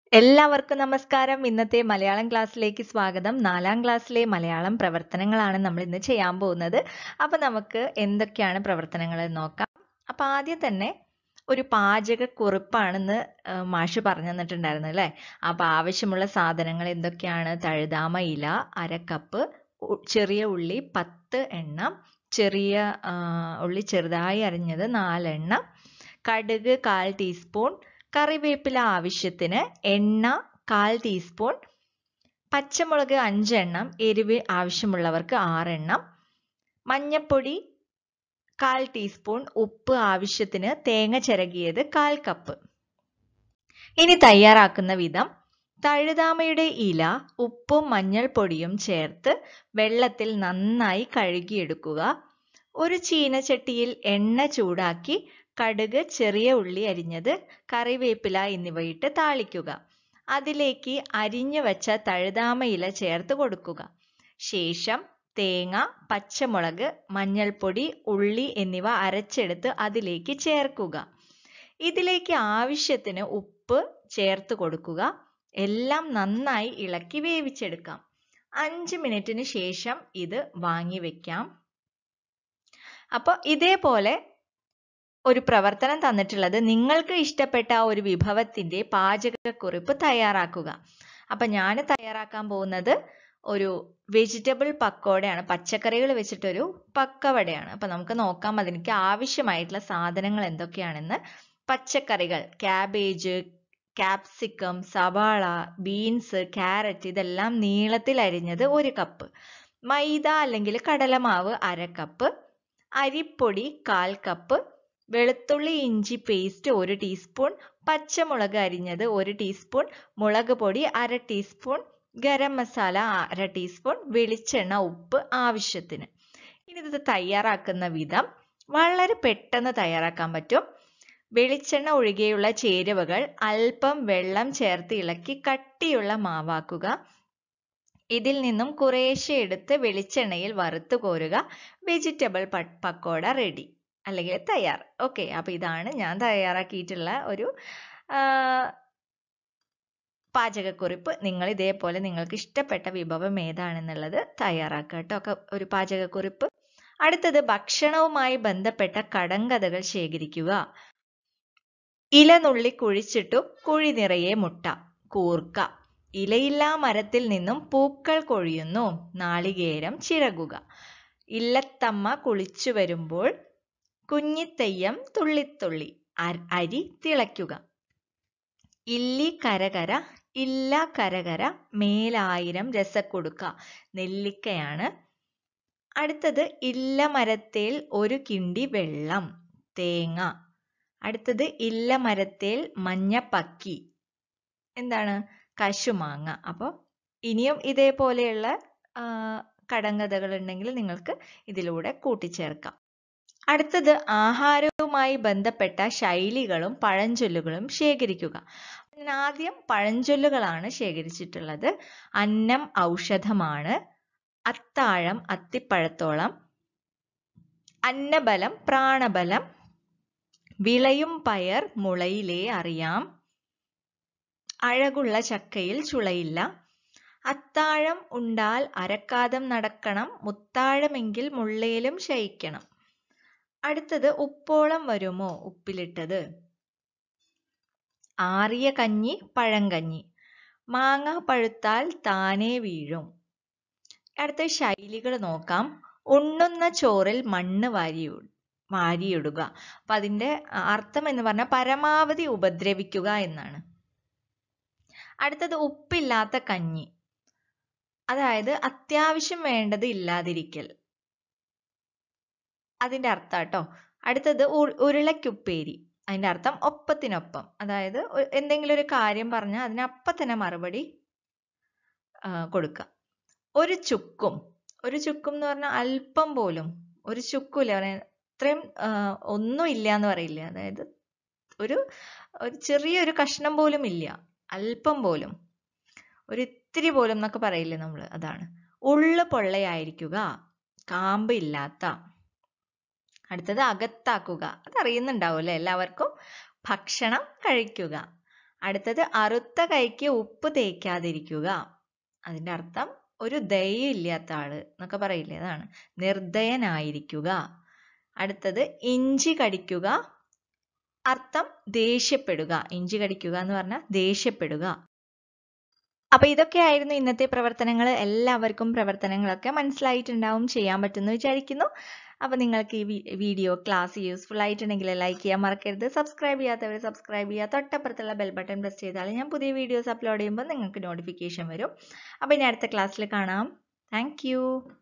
എല്ലാവർക്കും നമസ്കാരം ഇന്നത്തെ മലയാളം ക്ലാസ്സിലേക്ക് സ്വാഗതം നാലാം ക്ലാസ്സിലെ മലയാളം പ്രവർത്തനങ്ങളാണ് നമ്മൾ ഇന്ന് ചെയ്യാൻ പോകുന്നത് അപ്പൊ നമുക്ക് എന്തൊക്കെയാണ് പ്രവർത്തനങ്ങൾ എന്ന് നോക്കാം അപ്പൊ ആദ്യം തന്നെ ഒരു പാചകക്കുറിപ്പാണെന്ന് ആ, മാഷ് പറഞ്ഞു തന്നിട്ടുണ്ടായിരുന്നു അല്ലേ അപ്പൊ ആവശ്യമുള്ള സാധനങ്ങൾ എന്തൊക്കെയാണ് തഴുതാമ ഇല അര കപ്പ് ഉ- ചെറിയ ഉള്ളി പത്ത് എണ്ണം ചെറിയ ആ, ഉള്ളി ചെറുതായി അരിഞ്ഞത് നാലെണ്ണം കടുക് കാൽ ടീസ്പൂൺ കറിവേപ്പില ആവശ്യത്തിന് എണ്ണ കാൽ ടീസ്പൂൺ പച്ചമുളക് അഞ്ചെണ്ണം എരിവ് ആവശ്യമുള്ളവർക്ക് ആറെണ്ണം മഞ്ഞപ്പൊടി കാൽ ടീസ്പൂൺ ഉപ്പ് ആവശ്യത്തിന് തേങ്ങ ചിരകിയത് കാൽ കപ്പ് ഇനി തയ്യാറാക്കുന്ന വിധം തഴുതാമയുടെ ഇല ഉപ്പും മഞ്ഞൾപ്പൊടിയും ചേർത്ത് വെള്ളത്തിൽ നന്നായി കഴുകിയെടുക്കുക ഒരു ചീനച്ചട്ടിയിൽ എണ്ണ ചൂടാക്കി കടുക് ചെറിയ ഉള്ളി അരിഞ്ഞത് കറിവേപ്പില എന്നിവയിട്ട് താളിക്കുക അതിലേക്ക് അരിഞ്ഞു വച്ച തഴുതാമ ഇല ചേർത്ത് കൊടുക്കുക ശേഷം തേങ്ങ പച്ചമുളക് മഞ്ഞൾപ്പൊടി ഉള്ളി എന്നിവ അരച്ചെടുത്ത് അതിലേക്ക് ചേർക്കുക ഇതിലേക്ക് ആവശ്യത്തിന് ഉപ്പ് ചേർത്ത് കൊടുക്കുക എല്ലാം നന്നായി ഇളക്കി വേവിച്ചെടുക്കാം അഞ്ച് മിനിറ്റിന് ശേഷം ഇത് വാങ്ങി വെക്കാം അപ്പോൾ ഇതേപോലെ ഒരു പ്രവർത്തനം തന്നിട്ടുള്ളത് നിങ്ങൾക്ക് ഇഷ്ടപ്പെട്ട ആ ഒരു വിഭവത്തിന്റെ പാചകക്കുറിപ്പ് തയ്യാറാക്കുക അപ്പൊ ഞാൻ തയ്യാറാക്കാൻ പോകുന്നത് ഒരു വെജിറ്റബിൾ പക്കോടയാണ് പച്ചക്കറികൾ വെച്ചിട്ടൊരു പക്കവടയാണ് അപ്പൊ നമുക്ക് നോക്കാം അതിലേക്ക് ആവശ്യമായിട്ടുള്ള സാധനങ്ങൾ എന്തൊക്കെയാണെന്ന് പച്ചക്കറികൾ ക്യാബേജ് ക്യാപ്സിക്കം സവാള ബീൻസ് ക്യാരറ്റ് ഇതെല്ലാം നീളത്തിൽ അരിഞ്ഞത് ഒരു കപ്പ് മൈദ അല്ലെങ്കിൽ കടലമാവ് അര കപ്പ് അരിപ്പൊടി കാൽ കപ്പ് വെളുത്തുള്ളി ഇഞ്ചി പേസ്റ്റ് ഒരു ടീസ്പൂൺ പച്ചമുളക് അരിഞ്ഞത് ഒരു ടീസ്പൂൺ മുളക് പൊടി അര ടീസ്പൂൺ ഗരം മസാല അര ടീസ്പൂൺ വെളിച്ചെണ്ണ ഉപ്പ് ആവശ്യത്തിന് ഇനി ഇത് തയ്യാറാക്കുന്ന വിധം വളരെ പെട്ടെന്ന് തയ്യാറാക്കാൻ പറ്റും വെളിച്ചെണ്ണ ഒഴികെയുള്ള ചേരുവകൾ അല്പം വെള്ളം ചേർത്ത് ഇളക്കി കട്ടിയുള്ള മാവാക്കുക ഇതിൽ നിന്നും കുറേശ്ശെ എടുത്ത് വെളിച്ചെണ്ണയിൽ വറുത്ത് കോരുക വെജിറ്റബിൾ പക്കോട റെഡി അല്ലെങ്കിൽ തയ്യാർ ഓക്കെ അപ്പൊ ഇതാണ് ഞാൻ തയ്യാറാക്കിയിട്ടുള്ള ഒരു ആ, പാചകക്കുറിപ്പ് നിങ്ങൾ ഇതേപോലെ നിങ്ങൾക്ക് ഇഷ്ടപ്പെട്ട വിഭവം ഏതാണെന്നുള്ളത് തയ്യാറാക്കുക കേട്ടോ ഒക്കെ ഒരു പാചകക്കുറിപ്പ് അടുത്തത് ഭക്ഷണവുമായി ബന്ധപ്പെട്ട കടങ്കഥകൾ ശേഖരിക്കുക ഇല നുള്ളി കുഴിച്ചിട്ടു കുഴി നിറയെ മുട്ട കൂർക്ക ഇലയില്ലാ മരത്തിൽ നിന്നും പൂക്കൾ കൊഴിയുന്നു നാളികേരം ചിറകുക ഇല്ലത്തമ്മ കുളിച്ചു വരുമ്പോൾ കുഞ്ഞിത്തെയ്യം തുള്ളിത്തുള്ളി അ- അരി തിളയ്ക്കുക ഇല്ലി കരകര ഇല്ല കരകര മേലായിരം രസക്കൊടുക്ക നെല്ലിക്കയാണ് അടുത്തത് ഇല്ല മരത്തേൽ ഒരു കിണ്ടി വെള്ളം തേങ്ങ അടുത്തത് ഇല്ല മരത്തേൽ മഞ്ഞപ്പക്കി എന്താണ് കശുമാങ്ങ അപ്പോൾ ഇനിയും ഇതേപോലെയുള്ള ആ, കടങ്കഥകൾ ഉണ്ടെങ്കിൽ നിങ്ങൾക്ക് ഇതിലൂടെ കൂട്ടിച്ചേർക്കാം അടുത്തത് ആഹാരവുമായി ബന്ധപ്പെട്ട ശൈലികളും പഴഞ്ചൊല്ലുകളും ശേഖരിക്കുക ഞാൻ ആദ്യം പഴഞ്ചൊല്ലുകളാണ് ശേഖരിച്ചിട്ടുള്ളത് അന്നം ഔഷധമാണ് അത്താഴം അത്തിപ്പഴത്തോളം അന്നബലം പ്രാണബലം വിളയും പയർ മുളയിലേ അറിയാം അഴകുള്ള ചക്കയിൽ ചുളയില്ല അത്താഴം ഉണ്ടാൽ അരക്കാതം നടക്കണം മുത്താഴമെങ്കിൽ മുള്ളേലും ശയിക്കണം അടുത്തത് ഉപ്പോളം വരുമോ ഉപ്പിലിട്ടത് ആറിയ കഞ്ഞി പഴങ്കഞ്ഞി മാങ്ങ പഴുത്താൽ താനേ വീഴും അടുത്ത ശൈലികൾ നോക്കാം ഉണ്ണുന്ന ചോറിൽ മണ്ണ് വാരി വാരിയിടുക അപ്പൊ അതിന്റെ അർത്ഥം എന്ന് പറഞ്ഞാൽ പരമാവധി ഉപദ്രവിക്കുക എന്നാണ് അടുത്തത് ഉപ്പില്ലാത്ത കഞ്ഞി അതായത് അത്യാവശ്യം വേണ്ടത് ഇല്ലാതിരിക്കൽ അതിന്റെ അർത്ഥം കേട്ടോ അടുത്തത് ഉ- ഉരുളക്കുപ്പേരി അതിന്റെ അർത്ഥം ഒപ്പത്തിനൊപ്പം അതായത് ഒ- എന്തെങ്കിലും ഒരു കാര്യം പറഞ്ഞാൽ അതിന് അപ്പം തന്നെ മറുപടി ആ, കൊടുക്കുക ഒരു ചുക്കും ഒരു ചുക്കും എന്ന് പറഞ്ഞാൽ അല്പം പോലും ഒരു ചുക്കുമില്ല പറയാൻ ഇത്രയും ആ, ഒന്നും ഇല്ല എന്ന് പറയില്ല അതായത് ഒരു ഒരു ചെറിയൊരു കഷ്ണം പോലും ഇല്ല അല്പം പോലും ഒരു ഇത്തിരി പോലും എന്നൊക്കെ പറയില്ലേ നമ്മൾ അതാണ് ഉള്ളു പൊള്ളയായിരിക്കുക കാമ്പ് ഇല്ലാത്ത അടുത്തത് അകത്താക്കുക അതറിയുന്നുണ്ടാവുമല്ലേ എല്ലാവർക്കും ഭക്ഷണം കഴിക്കുക അടുത്തത് അറുത്ത കൈക്ക് ഉപ്പ് തേക്കാതിരിക്കുക അതിൻ്റെ അർത്ഥം ഒരു ദയയില്ലാത്ത ആള് എന്നൊക്കെ പറയില്ലേ അതാണ് നിർദയനായിരിക്കുക അടുത്തത് ഇഞ്ചി കടിക്കുക അർത്ഥം ദേഷ്യപ്പെടുക ഇഞ്ചി കടിക്കുക എന്ന് പറഞ്ഞാൽ ദേഷ്യപ്പെടുക അപ്പൊ ഇതൊക്കെയായിരുന്നു ഇന്നത്തെ പ്രവർത്തനങ്ങൾ എല്ലാവർക്കും പ്രവർത്തനങ്ങളൊക്കെ മനസ്സിലായിട്ടുണ്ടാവും ചെയ്യാൻ പറ്റുമെന്ന് വിചാരിക്കുന്നു അപ്പൊ നിങ്ങൾക്ക് ഈ വീഡിയോ ക്ലാസ് യൂസ്ഫുൾ ആയിട്ടുണ്ടെങ്കിൽ ലൈക്ക് ചെയ്യാൻ മറക്കരുത് സബ്സ്ക്രൈബ് ചെയ്യാത്തവർ സബ്സ്ക്രൈബ് ചെയ്യുക തൊട്ടപ്പുറത്തുള്ള ബെൽ ബട്ടൺ പ്രസ് ചെയ്താൽ ഞാൻ പുതിയ വീഡിയോസ് അപ്ലോഡ് ചെയ്യുമ്പോൾ നിങ്ങൾക്ക് നോട്ടിഫിക്കേഷൻ വരും അപ്പൊ ഇനി അടുത്ത ക്ലാസ്സിൽ കാണാം താങ്ക്